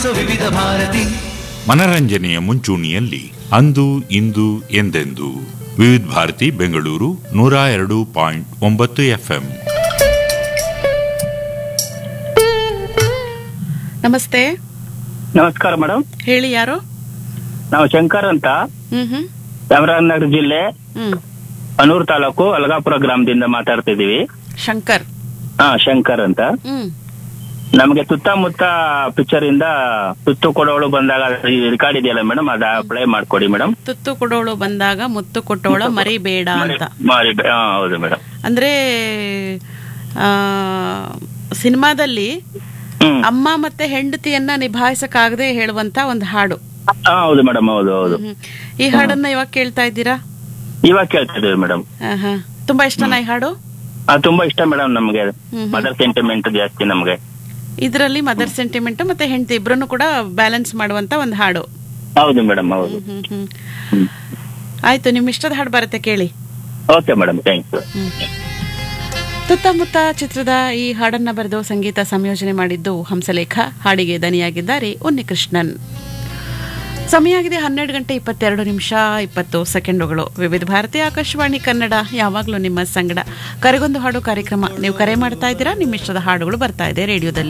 ವಿವಿಧ ಭಾರತಿ ಮನರಂಜನೆಯ ಮುಂಚೂಣಿಯಲ್ಲಿ ಅಂದು ಇಂದು ಎಂದೆಂದು ವಿವಿಧ ಭಾರತಿ ಬೆಂಗಳೂರು ನೂರ ಎರಡು ಪಾಯಿಂಟ್ ಒಂಬತ್ತು ಎಫ್ಎಂ ನಮಸ್ತೆ ನಮಸ್ಕಾರ ಮೇಡಮ್ ಹೇಳಿ ಯಾರು ನಾವು ಶಂಕರ್ ಅಂತ ಹ್ಮ್ ಹ್ಮ್ ಚಾಮರಾಜನಗರ ಜಿಲ್ಲೆ ಹ್ಮ್ ಅನೂರು ತಾಲೂಕು ಅಲಗಾಪುರ ಗ್ರಾಮದಿಂದ ಮಾತಾಡ್ತಿದೀವಿ ಶಂಕರ್ ಹಾ ಶಂಕರ್ ಅಂತ ಹ್ಮ್ ನಮಗೆ ಸುತ್ತಮುತ್ತ ಪಿಕ್ಚರ್ ಇಂದ ತುತ್ತು ಕೊಡೋಳು ಬಂದಾಗ ರೆಕಾರ್ಡ್ ಇದೆಯಲ್ಲ ಮೇಡಮ್ ಅದ ಪ್ಲೇ ಮಾಡ್ಕೊಡಿ ಮೇಡಮ್ ತುತ್ತು ಕೊಡೋಳು ಬಂದಾಗ ಮುತ್ತು ಕೊಟ್ಟೋಳ ಮರಿಬೇಡ ಅಂತ ಮಾಡಿ ಹಾ ಹೌದು ಮೇಡಮ್ ಅಂದ್ರೆ ಆ ಸಿನಿಮಾದಲ್ಲಿ ಹ್ಮ್ ಅಮ್ಮ ಮತ್ತೆ ಹೆಂಡತಿಯನ್ನ ನಿಭಾಯಿಸಕ್ಕಾಗದೆ ಹೇಳುವಂತ ಒಂದು ಹಾಡು ಹಾ ಹೌದು ಮೇಡಮ್ ಹೌದು ಹೌದು ಹ್ಮ್. ಈ ಹಾಡನ್ನ ಇವಾಗ ಕೇಳ್ತಾ ಇದ್ದೀರಾ ಇವಾಗ ಕೇಳ್ತಾ ಇದೀವಿ ಮೇಡಮ್ ಆಹಾ. ತುಂಬಾ ಇಷ್ಟನಾ ಈ ಹಾಡು ತುಂಬಾ ಇಷ್ಟ ಮೇಡಮ್ ನಮ್ಗೆ ಹ್ಮ್. ಮದರ್ ಸೆಂಟಿಮೆಂಟ್ ಜಾಸ್ತಿ ನಮ್ಗೆ ಇದರಲ್ಲಿ ಮದರ್ ಸೆಂಟಿಮೆಂಟ್ ಮತ್ತೆ ಹೆಂಡತಿ ಇಬ್ರನ್ನು ಕೂಡ ಬ್ಯಾಲೆನ್ಸ್ ಮಾಡುವಂತ ಒಂದು ಹಾಡು ಹೌದು ಮೇಡಮ್ ಹೌದು ಹ್ಮ್ ಹ್ಮ್ ಹ್ಮ್ ಆಯ್ತು ನಿಮ್ ಇಷ್ಟದ ಹಾಡು ಬರುತ್ತೆ ಕೇಳಿ ಓಕೆ ಮೇಡಮ್ ಥ್ಯಾಂಕ್ ಯು ಸುತ್ತಮುತ್ತ ಚಿತ್ರದ ಈ ಹಾಡನ್ನ ಬರೆದು ಸಂಗೀತ ಸಂಯೋಜನೆ ಮಾಡಿದ್ದು ಹಂಸಲೇಖ ಹಾಡಿಗೆ ದನಿಯಾಗಿದ್ದಾರೆ ಉನ್ನಿಕೃಷ್ಣನ್ ಸಮಯ ಆಗಿದೆ ಹನ್ನೆರಡು ಗಂಟೆ ಇಪ್ಪತ್ತೆರಡು ನಿಮಿಷ ಇಪ್ಪತ್ತು ಸೆಕೆಂಡುಗಳು ವಿವಿಧ ಭಾರತಿ ಆಕಾಶವಾಣಿ ಕನ್ನಡ ಯಾವಾಗಲೂ ನಿಮ್ಮ ಸಂಗಡ ಕರೆಗೊಂದು ಹಾಡು ಕಾರ್ಯಕ್ರಮ ನೀವು ಕರೆ ಮಾಡ್ತಾ ಇದ್ದೀರಾ ನಿಮ್ಮ ಇಷ್ಟದ ಹಾಡುಗಳು ಬರ್ತಾ ಇದೆ ರೇಡಿಯೋದಲ್ಲಿ